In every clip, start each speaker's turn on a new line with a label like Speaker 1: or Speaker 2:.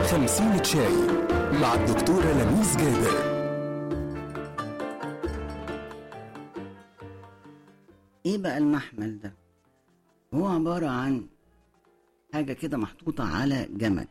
Speaker 1: خمسين شاي مع الدكتورة لميس جابر
Speaker 2: ايه بقى المحمل ده هو عبارة عن حاجة كده محطوطة على جمل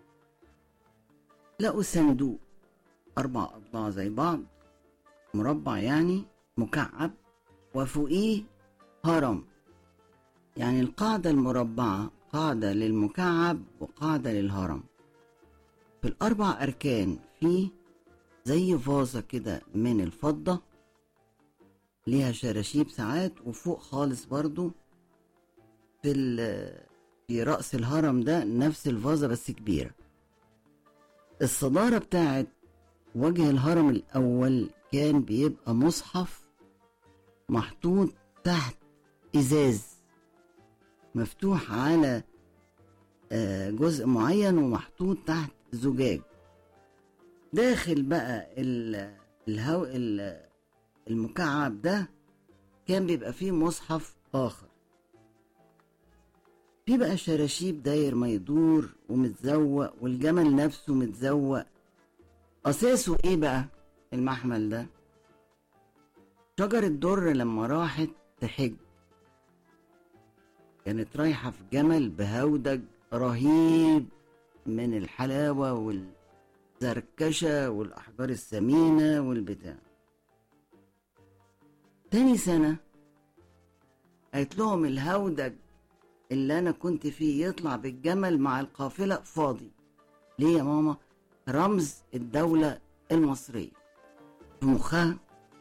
Speaker 2: لقوا صندوق أربع أضلاع زي بعض مربع يعني مكعب وفوقيه هرم يعني القاعدة المربعة قاعدة للمكعب وقاعدة للهرم في الأربع أركان فيه زي فازة كده من الفضة ليها شراشيب ساعات وفوق خالص برضو في ال- في رأس الهرم ده نفس الفازة بس كبيرة الصدارة بتاعت وجه الهرم الأول كان بيبقى مصحف محطوط تحت إزاز مفتوح على آه، جزء معين ومحطوط تحت زجاج داخل بقى ال- الهو ال- المكعب ده كان بيبقى فيه مصحف آخر في بقى شراشيب داير ما يدور ومتزوق والجمل نفسه متزوق أساسه إيه بقى المحمل ده شجر الدر لما راحت تحج كانت رايحة في جمل بهودج رهيب من الحلاوة والزركشة والأحجار الثمينة والبتاع تاني سنة قالت لهم الهودج اللي أنا كنت فيه يطلع بالجمل مع القافلة فاضي ليه يا ماما رمز الدولة المصرية في مخها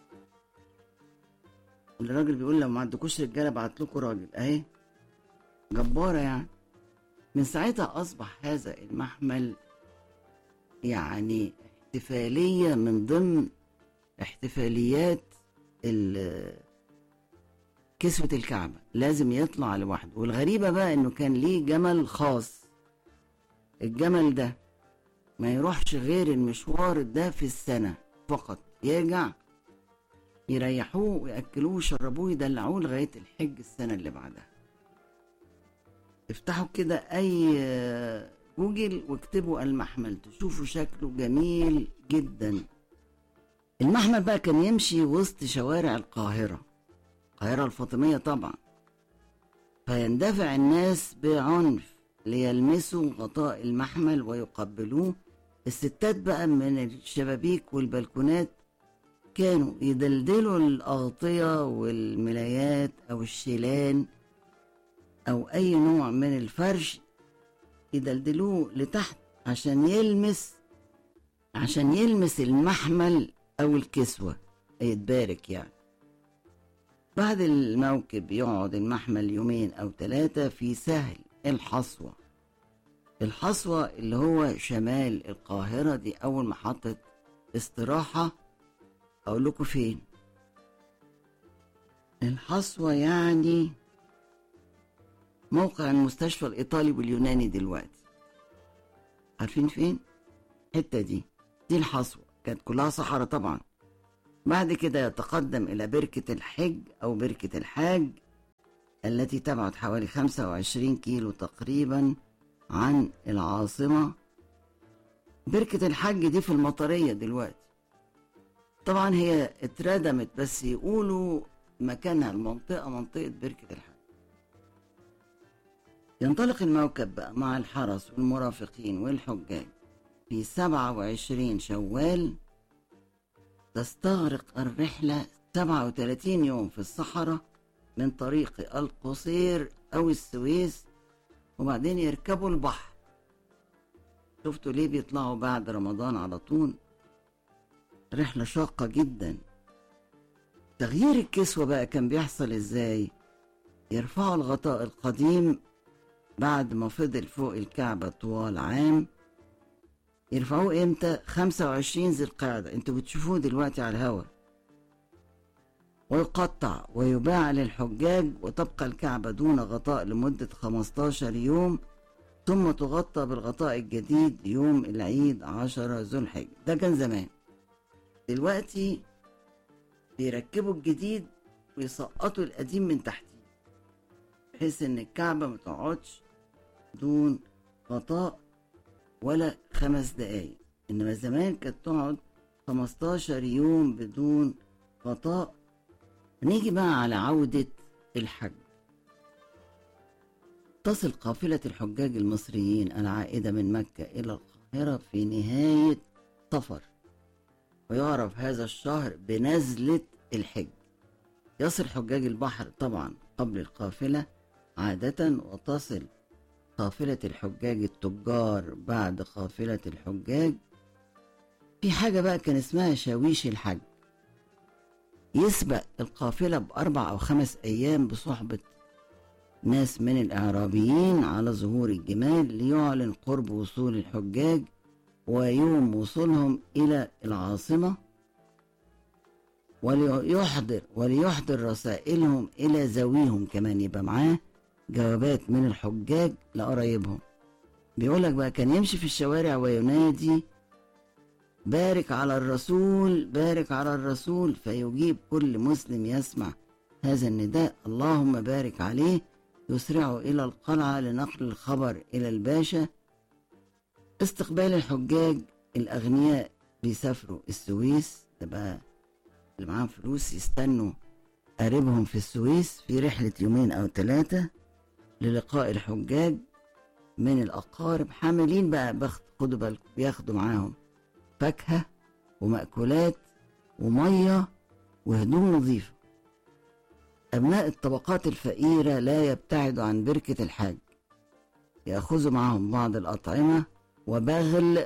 Speaker 2: الراجل بيقول لو ما عندكوش رجاله بعت لكم راجل اهي جباره يعني من ساعتها اصبح هذا المحمل يعني احتفاليه من ضمن احتفاليات ال- كسوة الكعبة لازم يطلع لوحده والغريبة بقى انه كان ليه جمل خاص الجمل ده ما يروحش غير المشوار ده في السنة فقط يرجع يريحوه ويأكلوه ويشربوه يدلعوه لغاية الحج السنة اللي بعدها افتحوا كده أي آه، جوجل واكتبوا المحمل تشوفوا شكله جميل جدا المحمل بقى كان يمشي وسط شوارع القاهرة القاهرة الفاطمية طبعا فيندفع الناس بعنف ليلمسوا غطاء المحمل ويقبلوه الستات بقى من الشبابيك والبلكونات كانوا يدلدلوا الأغطية والملايات أو الشيلان أو أي نوع من الفرش يدلدلوه لتحت عشان يلمس عشان يلمس المحمل أو الكسوة يتبارك يعني بعد الموكب يقعد المحمل يومين أو ثلاثة في سهل الحصوة الحصوة اللي هو شمال القاهرة دي أول محطة استراحة أقول لكم فين الحصوة يعني موقع المستشفى الإيطالي واليوناني دلوقتي عارفين فين؟ الحتة دي دي الحصوة كانت كلها صحراء طبعا بعد كده يتقدم إلى بركة الحج أو بركة الحاج التي تبعد حوالي 25 كيلو تقريبا عن العاصمة بركة الحج دي في المطرية دلوقتي طبعا هي اتردمت بس يقولوا مكانها المنطقة منطقة بركة الحج ينطلق الموكب بقى مع الحرس والمرافقين والحجاج في 27 شوال تستغرق الرحلة 37 يوم في الصحراء من طريق القصير أو السويس وبعدين يركبوا البحر شفتوا ليه بيطلعوا بعد رمضان على طول رحلة شاقة جدا تغيير الكسوة بقى كان بيحصل ازاي يرفعوا الغطاء القديم بعد ما فضل فوق الكعبة طوال عام يرفعوه امتى 25 ذي القعدة انتوا بتشوفوه دلوقتي على الهوا ويقطع ويباع للحجاج وتبقى الكعبة دون غطاء لمدة 15 يوم ثم تغطى بالغطاء الجديد يوم العيد 10 ذو الحجة ده كان زمان دلوقتي بيركبوا الجديد ويسقطوا القديم من تحتيه بحيث ان الكعبة ما تقعدش دون غطاء ولا خمس دقايق إنما زمان كانت تقعد 15 يوم بدون غطاء نيجي بقى على عودة الحج تصل قافلة الحجاج المصريين العائدة من مكة إلى القاهرة في نهاية صفر ويعرف هذا الشهر بنزلة الحج يصل حجاج البحر طبعا قبل القافلة عادة وتصل قافلة الحجاج التجار بعد قافلة الحجاج في حاجة بقى كان اسمها شاويش الحج يسبق القافلة بأربع أو خمس أيام بصحبة ناس من الإعرابيين على ظهور الجمال ليعلن قرب وصول الحجاج ويوم وصولهم إلى العاصمة وليحضر وليحضر رسائلهم إلى ذويهم كمان يبقى معاه جوابات من الحجاج لقرايبهم بيقولك بقى كان يمشي في الشوارع وينادي بارك على الرسول بارك على الرسول فيجيب كل مسلم يسمع هذا النداء اللهم بارك عليه يسرع إلى القلعة لنقل الخبر إلى الباشا استقبال الحجاج الأغنياء بيسافروا السويس تبقى اللي معاهم فلوس يستنوا قريبهم في السويس في رحلة يومين أو ثلاثة للقاء الحجاج من الأقارب حاملين بقى بخت خدوا بالكم بياخدوا معاهم فاكهة ومأكولات ومية وهدوم نظيفة أبناء الطبقات الفقيرة لا يبتعدوا عن بركة الحاج يأخذوا معهم بعض الأطعمة وبغل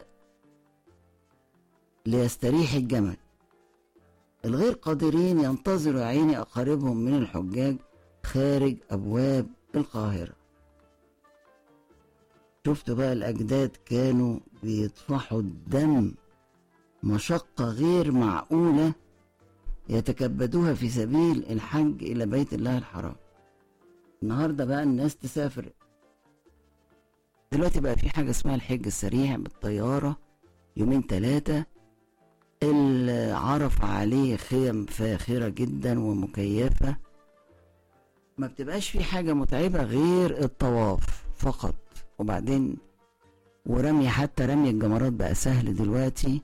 Speaker 2: ليستريح الجمل الغير قادرين ينتظروا عيني أقاربهم من الحجاج خارج أبواب القاهرة شفتوا بقى الأجداد كانوا بيطفحوا الدم مشقة غير معقولة يتكبدوها في سبيل الحج إلى بيت الله الحرام النهاردة بقى الناس تسافر دلوقتي بقى في حاجة اسمها الحج السريع بالطيارة يومين ثلاثة اللي عرف عليه خيم فاخرة جدا ومكيفة ما بتبقاش في حاجة متعبة غير الطواف فقط وبعدين ورمي حتى رمي الجمرات بقى سهل دلوقتي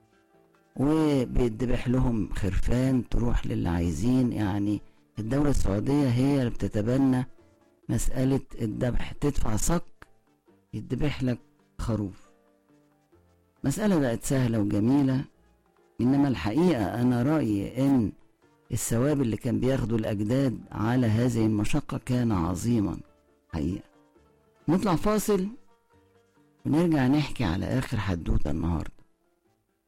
Speaker 2: وبيدبح لهم خرفان تروح للي عايزين يعني الدولة السعودية هي اللي بتتبنى مسألة الذبح تدفع صك يدبح لك خروف مسألة بقت سهلة وجميلة إنما الحقيقة أنا رأيي إن الثواب اللي كان بياخده الأجداد على هذه المشقة كان عظيما حقيقة نطلع فاصل ونرجع نحكي على آخر حدوتة النهاردة